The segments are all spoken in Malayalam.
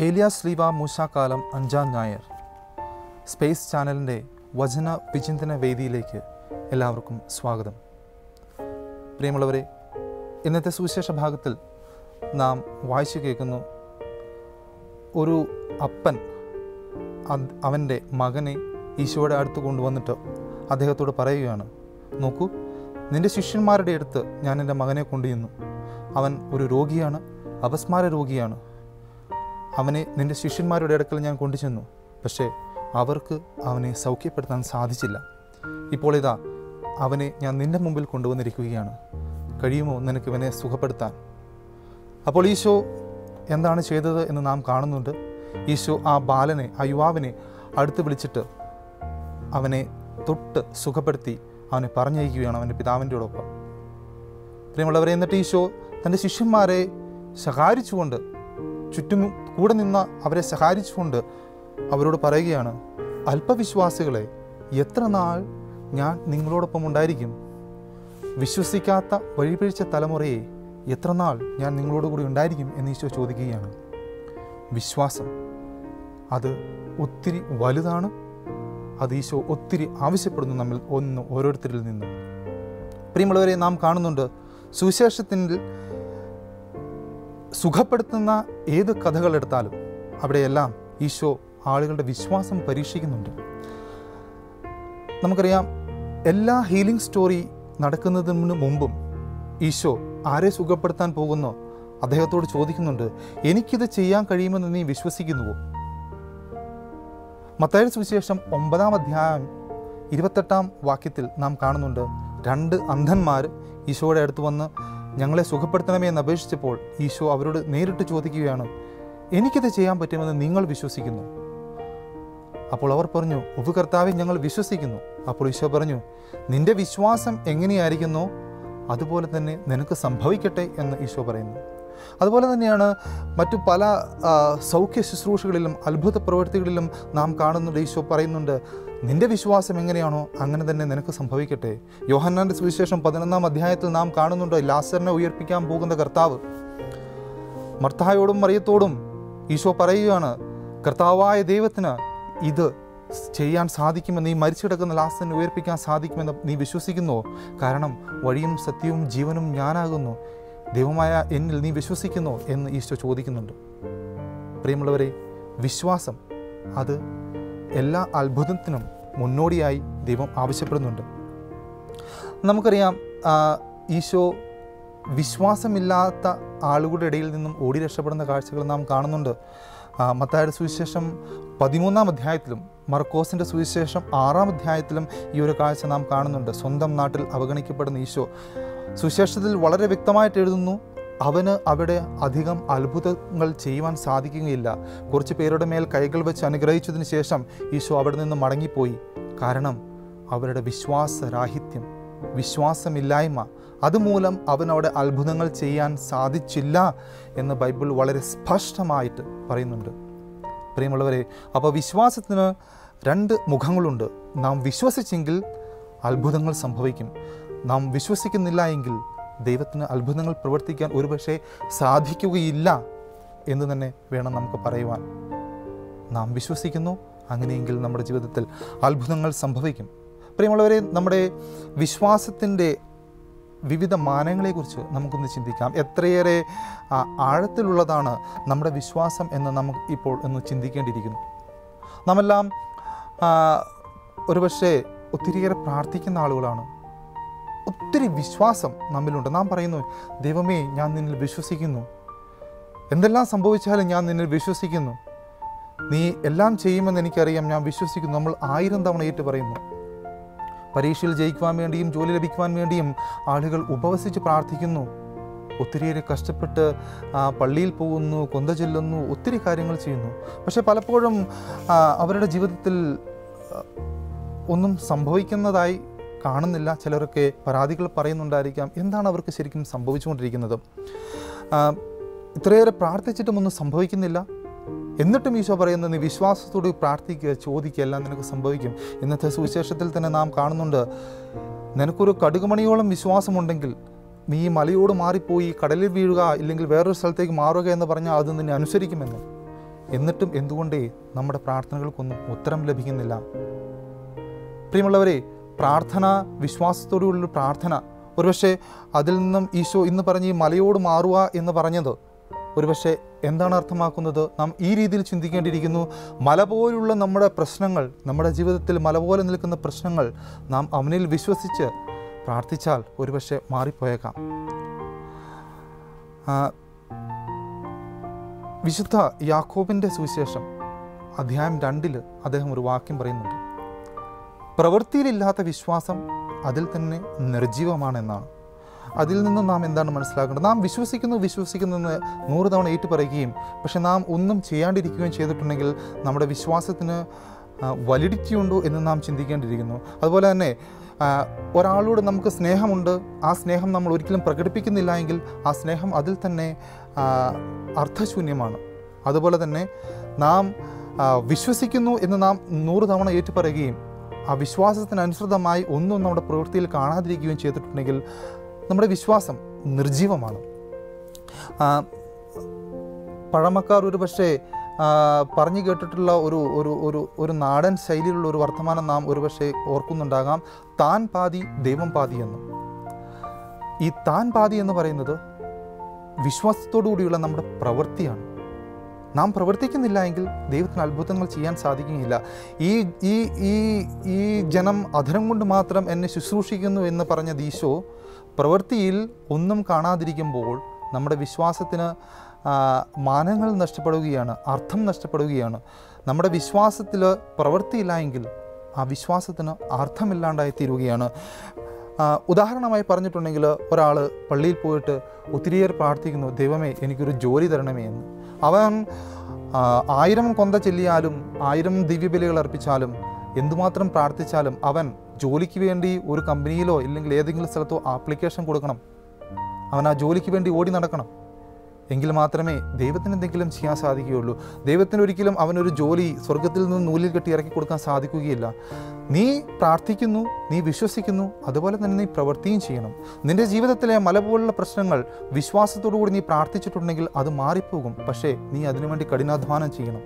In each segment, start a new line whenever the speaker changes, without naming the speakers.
ഏലിയാസ് ലീവ മൂശാക്കാലം അഞ്ചാം ഞായർ സ്പേസ് ചാനലിൻ്റെ വചന വിചിന്തന വേദിയിലേക്ക് എല്ലാവർക്കും സ്വാഗതം പ്രിയമുള്ളവരെ ഇന്നത്തെ സുവിശേഷ ഭാഗത്തിൽ നാം വായിച്ചു കേൾക്കുന്നു ഒരു അപ്പൻ അത് അവൻ്റെ മകനെ ഈശോയുടെ അടുത്ത് കൊണ്ടുവന്നിട്ട് അദ്ദേഹത്തോട് പറയുകയാണ് നോക്കൂ നിന്റെ ശിഷ്യന്മാരുടെ അടുത്ത് ഞാൻ എൻ്റെ മകനെ കൊണ്ടുചെന്നു അവൻ ഒരു രോഗിയാണ് അപസ്മാര രോഗിയാണ് അവനെ നിന്റെ ശിഷ്യന്മാരുടെ അടുക്കൽ ഞാൻ കൊണ്ടുചെന്നു പക്ഷേ അവർക്ക് അവനെ സൗഖ്യപ്പെടുത്താൻ സാധിച്ചില്ല ഇപ്പോൾ ഇതാ അവനെ ഞാൻ നിന്റെ മുമ്പിൽ കൊണ്ടുവന്നിരിക്കുകയാണ് കഴിയുമോ നിനക്ക് ഇവനെ സുഖപ്പെടുത്താൻ അപ്പോൾ ഈശോ എന്താണ് ചെയ്തത് എന്ന് നാം കാണുന്നുണ്ട് ഈശോ ആ ബാലനെ ആ യുവാവിനെ അടുത്ത് വിളിച്ചിട്ട് അവനെ തൊട്ട് സുഖപ്പെടുത്തി അവനെ പറഞ്ഞയക്കുകയാണ് അവൻ്റെ പിതാവിൻ്റെ ഒപ്പം പ്രിയമുള്ളവരെ എന്നിട്ട് ഈശോ തൻ്റെ ശിഷ്യന്മാരെ ശകാരിച്ചുകൊണ്ട് ചുറ്റും കൂടെ നിന്ന് അവരെ സഹായിച്ചുകൊണ്ട് അവരോട് പറയുകയാണ് അല്പവിശ്വാസികളെ എത്ര നാൾ ഞാൻ നിങ്ങളോടൊപ്പം ഉണ്ടായിരിക്കും വിശ്വസിക്കാത്ത വഴിപിഴിച്ച തലമുറയെ എത്ര നാൾ ഞാൻ നിങ്ങളോട് കൂടി ഉണ്ടായിരിക്കും എന്ന് ഈശോ ചോദിക്കുകയാണ് വിശ്വാസം അത് ഒത്തിരി വലുതാണ് അത് ഈശോ ഒത്തിരി ആവശ്യപ്പെടുന്നു നമ്മൾ ഒന്ന് ഓരോരുത്തരിൽ നിന്നും പ്രിയമുള്ളവരെ നാം കാണുന്നുണ്ട് സുവിശേഷത്തിൽ സുഖപ്പെടുത്തുന്ന ഏത് കഥകൾ എടുത്താലും അവിടെയെല്ലാം ഈശോ ആളുകളുടെ വിശ്വാസം പരീക്ഷിക്കുന്നുണ്ട് നമുക്കറിയാം എല്ലാ ഹീലിംഗ് സ്റ്റോറി നടക്കുന്നതിന് മുമ്പും ഈശോ ആരെ സുഖപ്പെടുത്താൻ പോകുന്നോ അദ്ദേഹത്തോട് ചോദിക്കുന്നുണ്ട് എനിക്കിത് ചെയ്യാൻ കഴിയുമെന്ന് നീ വിശ്വസിക്കുന്നുവോ മത്തായ സുവിശേഷം ഒമ്പതാം അധ്യായം ഇരുപത്തെട്ടാം വാക്യത്തിൽ നാം കാണുന്നുണ്ട് രണ്ട് അന്ധന്മാർ ഈശോയുടെ അടുത്ത് വന്ന് ഞങ്ങളെ സുഖപ്പെടുത്തണമേ എന്ന് അപേക്ഷിച്ചപ്പോൾ ഈശോ അവരോട് നേരിട്ട് ചോദിക്കുകയാണ് എനിക്കിത് ചെയ്യാൻ പറ്റുമെന്ന് നിങ്ങൾ വിശ്വസിക്കുന്നു അപ്പോൾ അവർ പറഞ്ഞു ഉപകർത്താവെ ഞങ്ങൾ വിശ്വസിക്കുന്നു അപ്പോൾ ഈശോ പറഞ്ഞു നിന്റെ വിശ്വാസം എങ്ങനെയായിരിക്കുന്നോ അതുപോലെ തന്നെ നിനക്ക് സംഭവിക്കട്ടെ എന്ന് ഈശോ പറയുന്നു അതുപോലെ തന്നെയാണ് മറ്റു പല ആ, സൗഖ്യ ശുശ്രൂഷകളിലും അത്ഭുത പ്രവൃത്തികളിലും നാം കാണുന്നുണ്ട് ഈശോ പറയുന്നുണ്ട് നിന്റെ വിശ്വാസം എങ്ങനെയാണോ അങ്ങനെ തന്നെ നിനക്ക് സംഭവിക്കട്ടെ യോഹന്നാന്റെ സുവിശേഷം പതിനൊന്നാം അധ്യായത്തിൽ നാം കാണുന്നുണ്ട് ലാസറിനെ ഉയർപ്പിക്കാൻ പോകുന്ന കർത്താവ് മർത്തായോടും മറിയത്തോടും ഈശോ പറയുകയാണ് കർത്താവായ ദൈവത്തിന് ഇത് ചെയ്യാൻ സാധിക്കുമെന്ന് നീ മരിച്ചു കിടക്കുന്ന ലാസറിനെ ഉയർപ്പിക്കാൻ സാധിക്കുമെന്ന് നീ വിശ്വസിക്കുന്നുവോ കാരണം വഴിയും സത്യവും ജീവനും ഞാനാകുന്നു ദൈവമായ എന്നിൽ നീ വിശ്വസിക്കുന്നോ എന്ന് ഈശോ ചോദിക്കുന്നുണ്ട് പ്രിയമുള്ളവരെ വിശ്വാസം അത് എല്ലാ അത്ഭുതത്തിനും മുന്നോടിയായി ദൈവം ആവശ്യപ്പെടുന്നുണ്ട് നമുക്കറിയാം ആ, ഈശോ വിശ്വാസമില്ലാത്ത ആളുകളുടെ ഇടയിൽ നിന്നും ഓടി രക്ഷപ്പെടുന്ന കാഴ്ചകൾ നാം കാണുന്നുണ്ട് ആ, മത്തായുടെ സുവിശേഷം പതിമൂന്നാം അധ്യായത്തിലും മർക്കോസിൻ്റെ സുവിശേഷം ആറാം അധ്യായത്തിലും ഈ ഒരു കാഴ്ച നാം കാണുന്നുണ്ട് സ്വന്തം നാട്ടിൽ അവഗണിക്കപ്പെടുന്ന ഈശോ സുവിശേഷത്തിൽ വളരെ വ്യക്തമായിട്ട് എഴുതുന്നു അവന് അവിടെ അധികം അത്ഭുതങ്ങൾ ചെയ്യുവാൻ സാധിക്കുകയില്ല കുറച്ച് പേരുടെ മേൽ കൈകൾ വെച്ച് അനുഗ്രഹിച്ചതിന് ശേഷം ഈശോ അവിടെ നിന്ന് മടങ്ങിപ്പോയി കാരണം അവരുടെ വിശ്വാസരാഹിത്യം വിശ്വാസമില്ലായ്മ അതുമൂലം അവനവിടെ അത്ഭുതങ്ങൾ ചെയ്യാൻ സാധിച്ചില്ല എന്ന് ബൈബിൾ വളരെ സ്പഷ്ടമായിട്ട് പറയുന്നുണ്ട് പ്രിയമുള്ളവരെ അപ്പോൾ വിശ്വാസത്തിന് രണ്ട് മുഖങ്ങളുണ്ട് നാം വിശ്വസിച്ചെങ്കിൽ അത്ഭുതങ്ങൾ സംഭവിക്കും നാം വിശ്വസിക്കുന്നില്ല എങ്കിൽ ദൈവത്തിന് അത്ഭുതങ്ങൾ പ്രവർത്തിക്കാൻ ഒരുപക്ഷെ സാധിക്കുകയില്ല എന്ന് തന്നെ വേണം നമുക്ക് പറയുവാൻ നാം വിശ്വസിക്കുന്നു അങ്ങനെയെങ്കിൽ നമ്മുടെ ജീവിതത്തിൽ അത്ഭുതങ്ങൾ സംഭവിക്കും പ്രിയമുള്ളവരെ നമ്മുടെ വിശ്വാസത്തിൻ്റെ വിവിധ മാനങ്ങളെക്കുറിച്ച് നമുക്കൊന്ന് ചിന്തിക്കാം എത്രയേറെ ആ, ആഴത്തിലുള്ളതാണ് നമ്മുടെ വിശ്വാസം എന്ന് നമുക്ക് ഇപ്പോൾ ഒന്ന് ചിന്തിക്കേണ്ടിയിരിക്കുന്നു നാമെല്ലാം ആ, ഒരുപക്ഷെ ഒത്തിരിയേറെ പ്രാർത്ഥിക്കുന്ന ആളുകളാണ് ഒത്തിരി വിശ്വാസം നമ്മിലുണ്ട് നാം പറയുന്നു ദൈവമേ ഞാൻ നിന്നിൽ വിശ്വസിക്കുന്നു എന്തെല്ലാം സംഭവിച്ചാലും ഞാൻ നിന്നിൽ വിശ്വസിക്കുന്നു നീ എല്ലാം ചെയ്യുമെന്ന് എനിക്കറിയാം ഞാൻ വിശ്വസിക്കുന്നു നമ്മൾ ആയിരം തവണ ഏറ്റു പറയുന്നു പരീക്ഷയിൽ ജയിക്കുവാൻ വേണ്ടിയും ജോലി ലഭിക്കുവാൻ വേണ്ടിയും ആളുകൾ ഉപവസിച്ച് പ്രാർത്ഥിക്കുന്നു ഒത്തിരിയേറെ കഷ്ടപ്പെട്ട് ആ, പള്ളിയിൽ പോകുന്നു കൊന്ത ചെല്ലുന്നു ഒത്തിരി കാര്യങ്ങൾ ചെയ്യുന്നു പക്ഷെ പലപ്പോഴും ആ, അവരുടെ ജീവിതത്തിൽ ആ, ഒന്നും സംഭവിക്കുന്നതായി കാണുന്നില്ല ചിലരൊക്കെ പരാതികൾ പറയുന്നുണ്ടായിരിക്കാം എന്താണ് അവർക്ക് ശരിക്കും സംഭവിച്ചുകൊണ്ടിരിക്കുന്നത് ആ, ഇത്രയേറെ പ്രാർത്ഥിച്ചിട്ടും ഒന്നും സംഭവിക്കുന്നില്ല എന്നിട്ടും ഈശോ പറയുന്നത് നീ വിശ്വാസത്തോട് പ്രാർത്ഥിക്കുക ചോദിക്കുക എല്ലാം നിനക്ക് സംഭവിക്കും ഇന്നത്തെ സുവിശേഷത്തിൽ തന്നെ നാം കാണുന്നുണ്ട് നിനക്കൊരു കടുകുമണിയോളം വിശ്വാസമുണ്ടെങ്കിൽ നീ ഈ മലയോട് മാറിപ്പോയി കടലിൽ വീഴുക ഇല്ലെങ്കിൽ വേറൊരു സ്ഥലത്തേക്ക് മാറുക എന്ന് പറഞ്ഞാൽ അത് നിന്നെ അനുസരിക്കുമെന്ന് എന്നിട്ടും എന്തുകൊണ്ടേ നമ്മുടെ പ്രാർത്ഥനകൾക്കൊന്നും ഉത്തരം ലഭിക്കുന്നില്ല പ്രിയമുള്ളവരെ പ്രാർത്ഥന വിശ്വാസത്തോടുള്ള പ്രാർത്ഥന ഒരുപക്ഷെ അതിൽ നിന്നും ഈശോ ഇന്ന് പറഞ്ഞ് ഈ മലയോട് മാറുക എന്ന് പറഞ്ഞത് ഒരുപക്ഷെ എന്താണ് അർത്ഥമാക്കുന്നത് നാം ഈ രീതിയിൽ ചിന്തിക്കേണ്ടിയിരിക്കുന്നു മല പോലുള്ള നമ്മുടെ പ്രശ്നങ്ങൾ നമ്മുടെ ജീവിതത്തിൽ മല പോലെ നിൽക്കുന്ന പ്രശ്നങ്ങൾ നാം അവനിൽ വിശ്വസിച്ച് പ്രാർത്ഥിച്ചാൽ ഒരുപക്ഷെ മാറിപ്പോയേക്കാം ആ, വിശുദ്ധ യാക്കോബിൻ്റെ സുവിശേഷം അധ്യായം രണ്ടിൽ അദ്ദേഹം ഒരു വാക്യം പറയുന്നുണ്ട് പ്രവൃത്തിയിലില്ലാത്ത വിശ്വാസം അതിൽ തന്നെ നിർജീവമാണെന്നാണ് അതിൽ നിന്ന് നാം എന്താണ് മനസ്സിലാക്കേണ്ടത് നാം വിശ്വസിക്കുന്നു വിശ്വസിക്കുന്നു എന്ന് നൂറ് തവണ ഏറ്റു പറയുകയും പക്ഷെ നാം ഒന്നും ചെയ്യാണ്ടിരിക്കുകയും ചെയ്തിട്ടുണ്ടെങ്കിൽ നമ്മുടെ വിശ്വാസത്തിന് വലിഡിറ്റി ഉണ്ടോ എന്ന് നാം ചിന്തിക്കേണ്ടിയിരിക്കുന്നു അതുപോലെ തന്നെ ആ, ഒരാളോട് നമുക്ക് സ്നേഹമുണ്ട് ആ സ്നേഹം നമ്മൾ ഒരിക്കലും പ്രകടിപ്പിക്കുന്നില്ല എങ്കിൽ ആ സ്നേഹം അതിൽ തന്നെ ആ, അർത്ഥശൂന്യമാണ് അതുപോലെ തന്നെ നാം ആ, വിശ്വസിക്കുന്നു എന്ന് നാം നൂറ് തവണ ഏറ്റുപറയുകയും ആ വിശ്വാസത്തിനനുസൃതമായി ഒന്നും നമ്മുടെ പ്രവൃത്തിയിൽ കാണാതിരിക്കുകയും ചെയ്തിട്ടുണ്ടെങ്കിൽ നമ്മുടെ വിശ്വാസം നിർജീവമാണ് ആ, പഴമക്കാർ ഒരു പക്ഷേ ആ, പറഞ്ഞു കേട്ടിട്ടുള്ള ഒരു ഒരു ഒരു ഒരു നാടൻ ശൈലിയിലുള്ള ഒരു വർത്തമാനം നാം ഒരുപക്ഷെ ഓർക്കുന്നുണ്ടാകാം താൻ പാതി ദൈവം പാതി എന്ന് ഈ താൻ പാതി എന്ന് പറയുന്നത് വിശ്വാസത്തോടു കൂടിയുള്ള നമ്മുടെ പ്രവൃത്തിയാണ് നാം പ്രവർത്തിക്കുന്നില്ല എങ്കിൽ ദൈവത്തിന് അത്ഭുതങ്ങൾ ചെയ്യാൻ സാധിക്കുകയില്ല ഈ ഈ ഈ ഈ ജനം അധരം കൊണ്ട് മാത്രം എന്നെ ശുശ്രൂഷിക്കുന്നു എന്ന് പറഞ്ഞ ഈശോ പ്രവൃത്തിയിൽ ഒന്നും കാണാതിരിക്കുമ്പോൾ നമ്മുടെ വിശ്വാസത്തിന് ആ, മാനങ്ങൾ നഷ്ടപ്പെടുകയാണ് അർത്ഥം നഷ്ടപ്പെടുകയാണ് നമ്മുടെ വിശ്വാസത്തിൽ പ്രവൃത്തിയില്ല എങ്കിൽ ആ വിശ്വാസത്തിന് അർത്ഥമില്ലാണ്ടായി തീരുകയാണ് ആ, ഉദാഹരണമായി പറഞ്ഞിട്ടുണ്ടെങ്കിൽ ഒരാൾ പള്ളിയിൽ പോയിട്ട് ഒത്തിരിയേറെ പ്രാർത്ഥിക്കുന്നു ദൈവമേ എനിക്കൊരു ജോലി തരണമേ എന്ന് അവൻ ആ, ആയിരം കൊന്ത ചെല്ലിയാലും ആയിരം ദിവ്യബലികൾ അർപ്പിച്ചാലും എന്തുമാത്രം പ്രാർത്ഥിച്ചാലും അവൻ ജോലിക്ക് വേണ്ടി ഒരു കമ്പനിയിലോ ഇല്ലെങ്കിൽ ഏതെങ്കിലും സ്ഥലത്തോ ആപ്ലിക്കേഷൻ കൊടുക്കണം അവൻ ആ ജോലിക്ക് വേണ്ടി ഓടി നടക്കണം എങ്കിൽ മാത്രമേ ദൈവത്തിന് എന്തെങ്കിലും ചെയ്യാൻ സാധിക്കുകയുള്ളൂ ദൈവത്തിന് ഒരിക്കലും അവനൊരു ജോലി സ്വർഗത്തിൽ നിന്ന് നൂലിൽ കെട്ടി ഇറക്കി കൊടുക്കാൻ സാധിക്കുകയില്ല നീ പ്രാർത്ഥിക്കുന്നു നീ വിശ്വസിക്കുന്നു അതുപോലെ തന്നെ നീ പ്രവൃത്തിയും ചെയ്യണം നിന്റെ ജീവിതത്തിലെ മല പോലുള്ള പ്രശ്നങ്ങൾ വിശ്വാസത്തോടു കൂടി നീ പ്രാർത്ഥിച്ചിട്ടുണ്ടെങ്കിൽ അത് മാറിപ്പോകും പക്ഷേ നീ അതിനുവേണ്ടി കഠിനാധ്വാനം ചെയ്യണം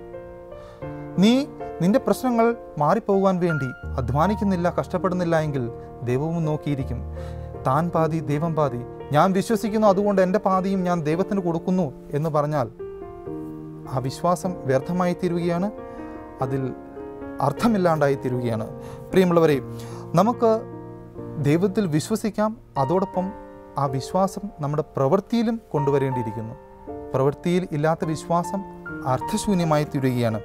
നീ നിന്റെ പ്രശ്നങ്ങൾ മാറിപ്പോകുവാൻ വേണ്ടി അധ്വാനിക്കുന്നില്ല കഷ്ടപ്പെടുന്നില്ല എങ്കിൽ ദൈവവും നോക്കിയിരിക്കും താൻ പാതി ദൈവം പാതി ഞാൻ വിശ്വസിക്കുന്നു അതുകൊണ്ട് എൻ്റെ പാതിയും ഞാൻ ദൈവത്തിന് കൊടുക്കുന്നു എന്ന് പറഞ്ഞാൽ ആ വിശ്വാസം വ്യർത്ഥമായി തീരുകയാണ് അതിൽ അർത്ഥമില്ലാണ്ടായി തീരുകയാണ് പ്രിയമുള്ളവരെ നമുക്ക് ദൈവത്തിൽ വിശ്വസിക്കാം അതോടൊപ്പം ആ വിശ്വാസം നമ്മുടെ പ്രവൃത്തിയിലും കൊണ്ടുവരേണ്ടിയിരിക്കുന്നു പ്രവൃത്തിയിൽ ഇല്ലാത്ത വിശ്വാസം അർത്ഥശൂന്യമായി തീരുകയാണ്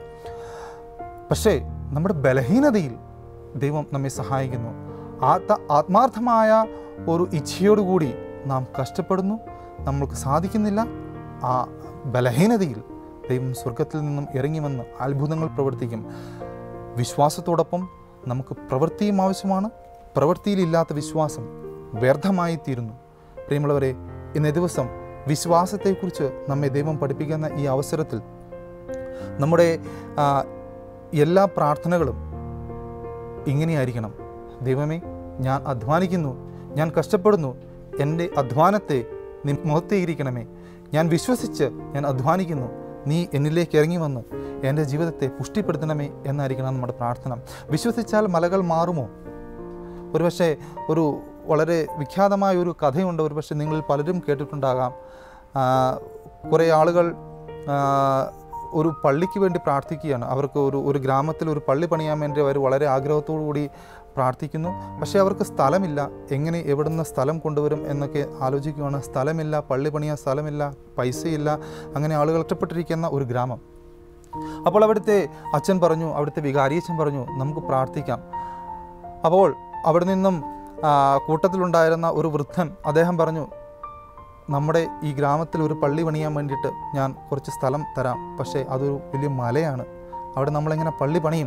പക്ഷേ നമ്മുടെ ബലഹീനതയിൽ ദൈവം നമ്മെ സഹായിക്കുന്നു ആത്ത ആത്മാർത്ഥമായ ഒരു ഇച്ഛയോടുകൂടി നാം കഷ്ടപ്പെടുന്നു നമ്മൾക്ക് സാധിക്കുന്നില്ല ആ ബലഹീനതയിൽ ദൈവം സ്വർഗത്തിൽ നിന്നും ഇറങ്ങി വന്ന് അത്ഭുതങ്ങൾ പ്രവർത്തിക്കും വിശ്വാസത്തോടൊപ്പം നമുക്ക് പ്രവൃത്തിയും ആവശ്യമാണ് പ്രവൃത്തിയിലില്ലാത്ത വിശ്വാസം വ്യർത്ഥമായി തീരുന്നു പ്രിയമുള്ളവരെ ഇന്നേ ദിവസം വിശ്വാസത്തെക്കുറിച്ച് നമ്മെ ദൈവം പഠിപ്പിക്കുന്ന ഈ അവസരത്തിൽ നമ്മുടെ ആ, എല്ലാ പ്രാർത്ഥനകളും ഇങ്ങനെയായിരിക്കണം ദൈവമേ ഞാൻ അധ്വാനിക്കുന്നു ഞാൻ കഷ്ടപ്പെടുന്നു എൻ്റെ അധ്വാനത്തെ നീ മുഖത്തേയിരിക്കണമേ ഞാൻ വിശ്വസിച്ച് ഞാൻ അധ്വാനിക്കുന്നു നീ എന്നിലേക്ക് ഇറങ്ങി വന്ന് എൻ്റെ ജീവിതത്തെ പുഷ്ടിപ്പെടുത്തണമേ എന്നായിരിക്കണം നമ്മുടെ പ്രാർത്ഥന വിശ്വസിച്ചാൽ മലകൾ മാറുമോ ഒരുപക്ഷെ ഒരു വളരെ വിഖ്യാതമായ ഒരു കഥയുണ്ട് ഒരുപക്ഷെ നിങ്ങൾ പലരും കേട്ടിട്ടുണ്ടാകാം ആ, കുറേ ആളുകൾ ആ, ഒരു പള്ളിക്ക് വേണ്ടി പ്രാർത്ഥിക്കുകയാണ് അവർക്ക് ഒരു ഒരു ഗ്രാമത്തിൽ ഒരു പള്ളി പണിയാൻ വേണ്ടി അവർ വളരെ ആഗ്രഹത്തോടു കൂടി പ്രാർത്ഥിക്കുന്നു പക്ഷേ അവർക്ക് സ്ഥലമില്ല എങ്ങനെ എവിടുന്ന് സ്ഥലം കൊണ്ടുവരും എന്നൊക്കെ ആലോചിക്കുകയാണ് സ്ഥലമില്ല പള്ളി പണിയാൻ സ്ഥലമില്ല പൈസയില്ല അങ്ങനെ ആളുകൾ ഒറ്റപ്പെട്ടിരിക്കുന്ന ഒരു ഗ്രാമം അപ്പോൾ അവിടുത്തെ അച്ഛൻ പറഞ്ഞു അവിടുത്തെ വികാരിയച്ഛൻ പറഞ്ഞു നമുക്ക് പ്രാർത്ഥിക്കാം അപ്പോൾ അവിടെ നിന്നും ആ, കൂട്ടത്തിലുണ്ടായിരുന്ന ഒരു വൃദ്ധൻ അദ്ദേഹം പറഞ്ഞു നമ്മുടെ ഈ ഗ്രാമത്തിൽ ഒരു പള്ളി പണിയാൻ വേണ്ടിയിട്ട് ഞാൻ കുറച്ച് സ്ഥലം തരാം പക്ഷേ അതൊരു വലിയ മലയാണ് അവിടെ നമ്മളെങ്ങനെ പള്ളി പണിയും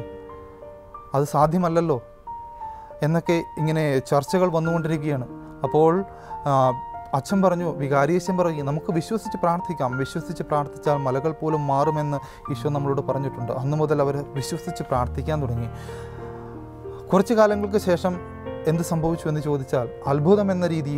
അത് സാധ്യമല്ലല്ലോ എന്നൊക്കെ ഇങ്ങനെ ചർച്ചകൾ വന്നുകൊണ്ടിരിക്കുകയാണ് അപ്പോൾ ആ, അച്ഛൻ പറഞ്ഞു വികാരിയച്ഛൻ പറഞ്ഞു നമുക്ക് വിശ്വസിച്ച് പ്രാർത്ഥിക്കാം വിശ്വസിച്ച് പ്രാർത്ഥിച്ചാൽ മലകൾ പോലും മാറുമെന്ന് ഈശോ നമ്മളോട് പറഞ്ഞിട്ടുണ്ട് അന്ന് മുതൽ അവർ വിശ്വസിച്ച് പ്രാർത്ഥിക്കാൻ തുടങ്ങി കുറച്ചു കാലങ്ങൾക്ക് ശേഷം എന്ത് സംഭവിച്ചു എന്ന് ചോദിച്ചാൽ അത്ഭുതം എന്ന രീതിയിൽ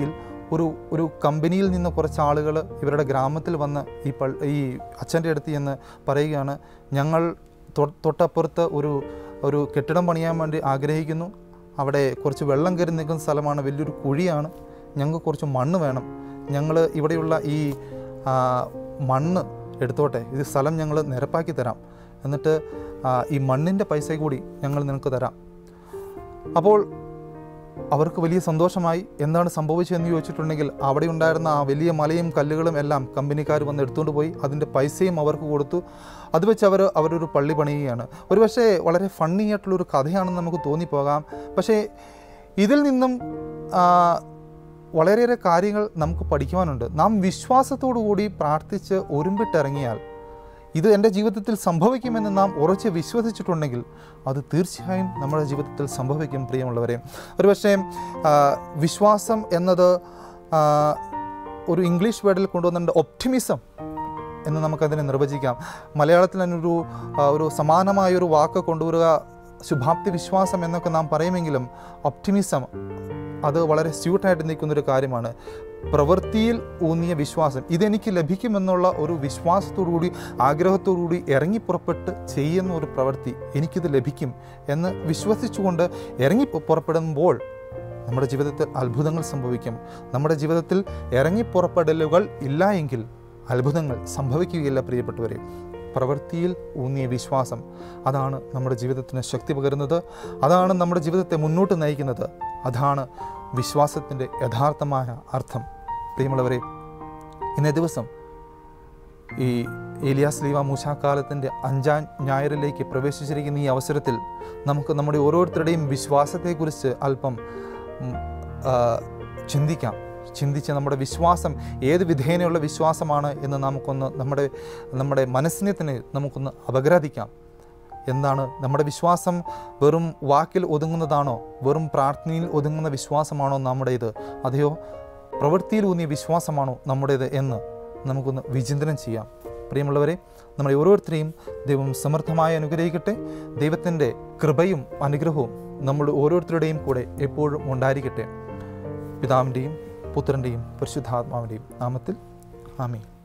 ഒരു ഒരു കമ്പനിയിൽ നിന്ന് കുറച്ച് ആളുകൾ ഇവരുടെ ഗ്രാമത്തിൽ വന്ന് ഈ പൾ ഈ അച്ഛൻ്റെ അടുത്ത് ചെന്ന് പറയുകയാണ് ഞങ്ങൾ തൊ- തൊട്ടപ്പുറത്ത് ഒരു ഒരു കെട്ടിടം പണിയാൻ വേണ്ടി ആഗ്രഹിക്കുന്നു അവിടെ കുറച്ച് വെള്ളം കയറി നിൽക്കുന്ന സ്ഥലമാണ് വലിയൊരു കുഴിയാണ് ഞങ്ങൾക്ക് കുറച്ച് മണ്ണ് വേണം ഞങ്ങൾ ഇവിടെയുള്ള ഈ ആ, മണ്ണ് എടുത്തോട്ടെ ഇത് സ്ഥലം ഞങ്ങൾ നിരപ്പാക്കി തരാം എന്നിട്ട് ആ, ഈ മണ്ണിൻ്റെ പൈസ കൂടി ഞങ്ങൾ നിനക്ക് തരാം അപ്പോൾ അവർക്ക് വലിയ സന്തോഷമായി എന്താണ് സംഭവിച്ചതെന്ന് ചോദിച്ചിട്ടുണ്ടെങ്കിൽ അവിടെ ഉണ്ടായിരുന്ന ആ വലിയ മലയും കല്ലുകളും എല്ലാം കമ്പനിക്കാർ വന്ന് എടുത്തുകൊണ്ട് പോയി അതിൻ്റെ പൈസയും അവർക്ക് കൊടുത്തു അത് വെച്ച് അവർ അവരൊരു പള്ളി പണിയുകയാണ് ഒരുപക്ഷെ വളരെ ഫണ്ണി ആയിട്ടുള്ളൊരു കഥയാണെന്ന് നമുക്ക് തോന്നിപ്പോകാം പക്ഷേ ഇതിൽ നിന്നും ആ, വളരെയേറെ കാര്യങ്ങൾ നമുക്ക് പഠിക്കുവാനുണ്ട് നാം വിശ്വാസത്തോടു കൂടി പ്രാർത്ഥിച്ച് ഒരുമ്പിട്ടിറങ്ങിയാൽ ഇത് എൻ്റെ ജീവിതത്തിൽ സംഭവിക്കുമെന്ന് നാം ഉറച്ച് വിശ്വസിച്ചിട്ടുണ്ടെങ്കിൽ അത് തീർച്ചയായും നമ്മുടെ ജീവിതത്തിൽ സംഭവിക്കും പ്രിയമുള്ളവരെ ഒരുപക്ഷെ ആ, വിശ്വാസം എന്നത് ആ, ഒരു ഇംഗ്ലീഷ് വേർഡിൽ കൊണ്ടുവന്നിട്ടുണ്ട് ഒപ്റ്റിമിസം എന്ന് നമുക്കതിനെ നിർവചിക്കാം മലയാളത്തിൽ അതിനൊരു ആ, ഒരു സമാനമായ ഒരു വാക്ക് കൊണ്ടുവരിക ശുഭാപ്തി വിശ്വാസം എന്നൊക്കെ നാം പറയുമെങ്കിലും ഒപ്റ്റിമിസം അത് വളരെ സ്യൂട്ടായിട്ട് നിൽക്കുന്നൊരു കാര്യമാണ് പ്രവൃത്തിയിൽ ഊന്നിയ വിശ്വാസം ഇതെനിക്ക് ലഭിക്കുമെന്നുള്ള ഒരു വിശ്വാസത്തോടുകൂടി ആഗ്രഹത്തോടുകൂടി ഇറങ്ങി പുറപ്പെട്ട് ചെയ്യുന്ന ഒരു പ്രവൃത്തി എനിക്കിത് ലഭിക്കും എന്ന് വിശ്വസിച്ചുകൊണ്ട് ഇറങ്ങി പു- പുറപ്പെടുമ്പോൾ നമ്മുടെ ജീവിതത്തിൽ അത്ഭുതങ്ങൾ സംഭവിക്കും നമ്മുടെ ജീവിതത്തിൽ ഇറങ്ങി പുറപ്പെടലുകൾ ഇല്ല എങ്കിൽ അത്ഭുതങ്ങൾ സംഭവിക്കുകയില്ല പ്രിയപ്പെട്ടവരെ പ്രവൃത്തിയിൽ ഊന്നിയ വിശ്വാസം അതാണ് നമ്മുടെ ജീവിതത്തിന് ശക്തി പകരുന്നത് അതാണ് നമ്മുടെ ജീവിതത്തെ മുന്നോട്ട് നയിക്കുന്നത് അതാണ് വിശ്വാസത്തിൻ്റെ യഥാർത്ഥമായ അർത്ഥം പ്രിയമുള്ളവരെ ഇന്നേ ദിവസം ഈ ഏലിയാസ് ലീവ മൂശാക്കാലത്തിൻ്റെ അഞ്ചാം ഞായറിലേക്ക് പ്രവേശിച്ചിരിക്കുന്ന ഈ അവസരത്തിൽ നമുക്ക് നമ്മുടെ ഓരോരുത്തരുടെയും വിശ്വാസത്തെക്കുറിച്ച് അല്പം ഉം, ആ, ചിന്തിക്കാം ചിന്തിച്ച് നമ്മുടെ വിശ്വാസം ഏത് വിധേനയുള്ള വിശ്വാസമാണ് എന്ന് നമുക്കൊന്ന് നമ്മുടെ നമ്മുടെ മനസ്സിനെ തന്നെ നമുക്കൊന്ന് അപഗ്രഥിക്കാം എന്താണ് നമ്മുടെ വിശ്വാസം വെറും വാക്കിൽ ഒതുങ്ങുന്നതാണോ വെറും പ്രാർത്ഥനയിൽ ഒതുങ്ങുന്ന വിശ്വാസമാണോ നമ്മുടേത് അതെയോ പ്രവൃത്തിയിൽ ഊന്നിയ വിശ്വാസമാണോ നമ്മുടേത് എന്ന് നമുക്കൊന്ന് വിചിന്തനം ചെയ്യാം പ്രിയമുള്ളവരെ നമ്മളെ ഓരോരുത്തരെയും ദൈവം സമൃദ്ധമായി അനുഗ്രഹിക്കട്ടെ ദൈവത്തിൻ്റെ കൃപയും അനുഗ്രഹവും നമ്മൾ ഓരോരുത്തരുടെയും കൂടെ എപ്പോഴും ഉണ്ടായിരിക്കട്ടെ പിതാവിൻ്റെയും പുത്രൻ്റെയും പരിശുദ്ധാത്മാവിൻ്റെയും നാമത്തിൽ ആമീൻ